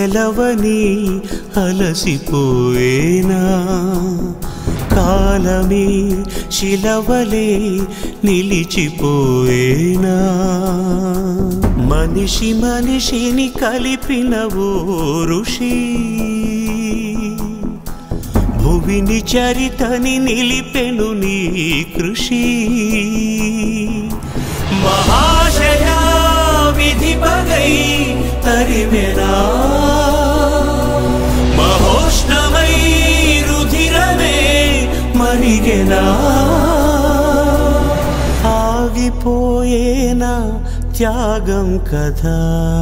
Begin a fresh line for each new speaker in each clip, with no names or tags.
సెలవని అలసిపోయేనా కాలమే శిలవలే నిలిచిపోయేనా మనిషి మనిషిని కలిపిన ఓ ఋషి భువిని చరితని నిలిపెను నీ కృషి మహాశయ విధి పగై తరివెనా మహోష్ణమై రుధిరమే మరిగెనా ఆగిపోయేనా త్యాగం కదా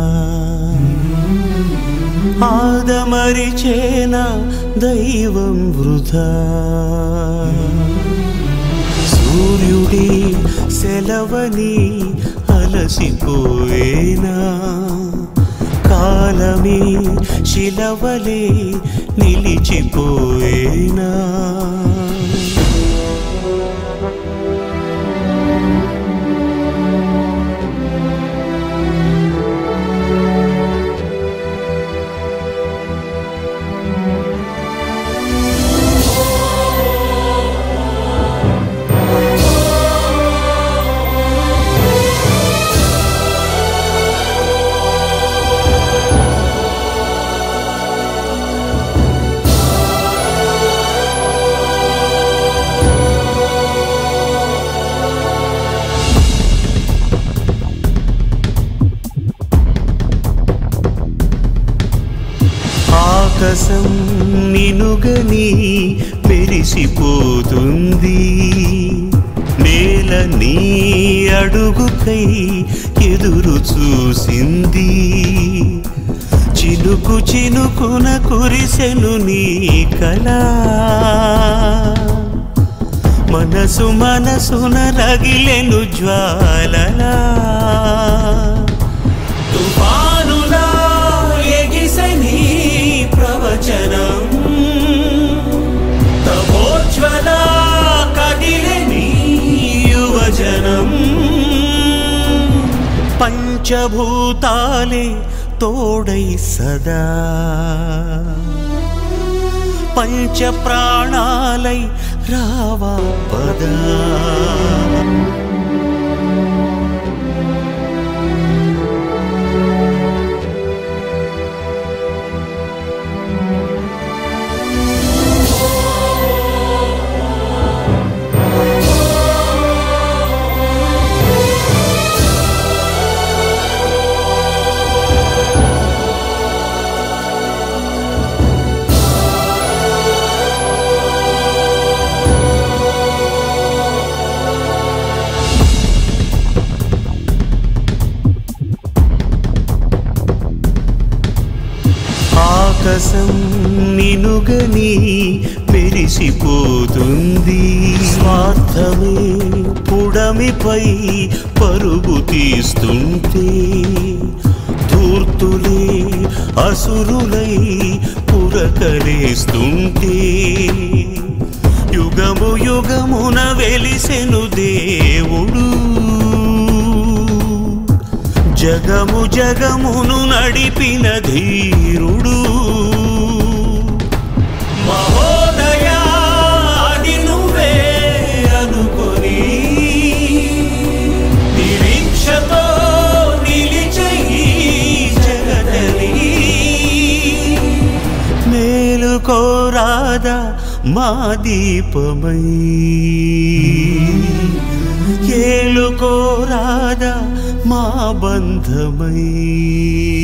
ఆదమరిచేన దైవం వృధా సూర్యుడి సెలవని అలసిపోయేనా కాలమే శిలవలే నిలిచిపోయేనా ఆకాశం నినుగని మెరిసిపోతుంది నేల నీ అడుగుకై ఎదురు చూసింది చినుకు చినుకున కురిసెను నీ కళ మనసు మనసున రగిలెను జ్వాలలా తుఫానులా ఎగిసని ప్రవచనం తమోజ్వల కదిలని యువజనం పంచభూతాలే తోడై సదా పంచ ప్రాణాలై రావా పదా ఆకాశం నినుగని మెరిసిపోతుంది స్వార్థమే పుడమిపై పరుగు తీస్తుంటే ధూర్తులే అసురులై పురకలేస్తుంటే యుగము యుగమున వెలిసెను దేవుడు జగము జగమును నడిపిన ధీరుడు మహోదయా అది నువ్వే అనుకొని నిరీక్షతో నిలిచయి జగదలి మేలుకోరాదా మా దీపమై ఏలుకోరాదా మా బంధమై